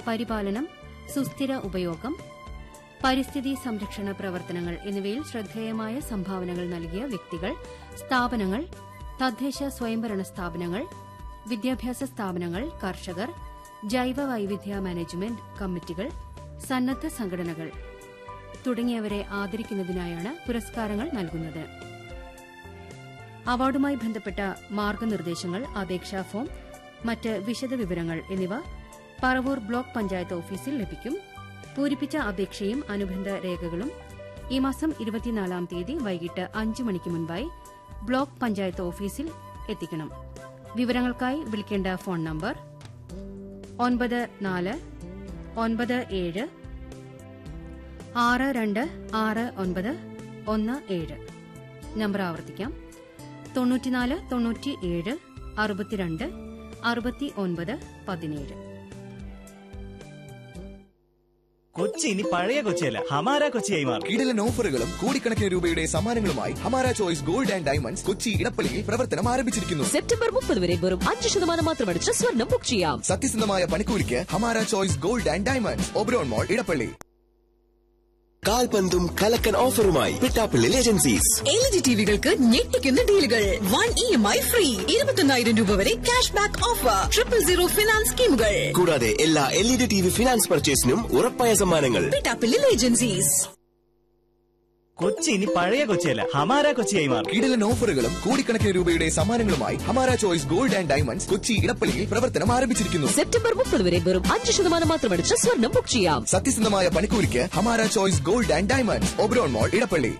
പരിപാലനം സുസ്ഥിര ഉപയോഗം പരിസ്ഥിതി സംരക്ഷണ പ്രവർത്തനങ്ങൾ എന്നിവയിൽ ശ്രദ്ധേയമായ സംഭാവനകൾ നൽകിയ വ്യക്തികൾ സ്ഥാപനങ്ങൾ തദ്ദേശ സ്വയംഭരണ സ്ഥാപനങ്ങൾ വിദ്യാഭ്യാസ സ്ഥാപനങ്ങൾ കർഷകർ ജൈവ വൈവിധ്യ മാനേജ്മെന്റ് കമ്മിറ്റികൾ സന്നദ്ധ സംഘടനകൾ തുടങ്ങിയവരെ ആദരിക്കുന്നതിനായാണ് പുരസ്കാരങ്ങൾ നൽകുന്നത് അവാർഡുമായി ബന്ധപ്പെട്ട മാർഗനിർദ്ദേശങ്ങൾ അപേക്ഷാ ഫോം മറ്റ് വിശദവിവരങ്ങൾ എന്നിവ പറവൂർ ബ്ലോക്ക് പഞ്ചായത്ത് ഓഫീസിൽ ലഭിക്കും പൂരിപ്പിച്ച അപേക്ഷയും അനുബന്ധ രേഖകളും ഈ മാസം ഇരുപത്തിനാലാം തീയതി വൈകിട്ട് അഞ്ച് മണിക്ക് മുൻപായി ബ്ലോക്ക് പഞ്ചായത്ത് ഓഫീസിൽ എത്തിക്കണം വിവരങ്ങൾക്കായി വിളിക്കേണ്ട ഫോൺ നമ്പർ ഒൻപത് നാല് ഒൻപത് ഏഴ് ആറ് രണ്ട് ആറ് ഒൻപത് ഒന്ന് ഏഴ് നമ്പർ ആവർത്തിക്കാം തൊണ്ണൂറ്റിനാല് തൊണ്ണൂറ്റി ഏഴ് അറുപത്തിരണ്ട് അറുപത്തി ഒൻപത് പതിനേഴ് കൊച്ചി ഇനി പഴയ കൊച്ചിയല്ല ഹമാര കൊച്ചിയായി മാറും കിടിലൻ ഓഫറുകളും കോടിക്കണക്കിന് രൂപയുടെ സമ്മാനങ്ങളുമായി Hamara choice gold and diamonds Kochi ഇടപ്പള്ളിയിൽ പ്രവർത്തനം ആരംഭിച്ചിരിക്കുന്നു സെപ്റ്റംബർ മുപ്പത് വരെ വെറും അഞ്ച് ശതമാനം മാത്രമടിച്ച് സ്വർണം ബുക്ക് ചെയ്യാം സത്യസന്ധമായ പണിക്കൂലിക്ക് Hamara choice gold and diamonds Oberon mall Edappally കാൽപന്തും കലക്കൻ ഓഫറുമായി പിട്ടാപ്പിള്ളിൽ ഏജൻസീസ് എൽ ജി ടിവികൾക്ക് ഞെട്ടിക്കുന്ന ഡീലുകൾ one E M I free ഇരുപത്തൊന്നായിരം രൂപ വരെ cash back offer triple zero finance സ്കീമുകൾ കൂടാതെ എല്ലാ L E D T V finance പർച്ചേസിനും ഉറപ്പായ സമ്മാനങ്ങൾ പിട്ടാപ്പിള്ളിൽ ഏജൻസീസ് കൊച്ചി ഇനി പഴയ കൊച്ചിയല്ല ഹമാര കൊച്ചിയായി മാറും കിടിലൻ ഓഫറുകളും കോടിക്കണക്കിന് രൂപയുടെ സമ്മാനങ്ങളുമായി Hamara choice gold and diamonds Kochi ഇടപ്പള്ളിയിൽ പ്രവർത്തനം ആരംഭിച്ചിരിക്കുന്നു സെപ്റ്റംബർ മുപ്പത് വരെ വെറും അഞ്ച് ശതമാനം മാത്രമടിച്ച് സ്വർണം ബുക്ക് ചെയ്യാം സത്യസന്ധമായ പണിക്കൂലിക്ക് Hamara choice gold and diamonds Oberon mall Edappally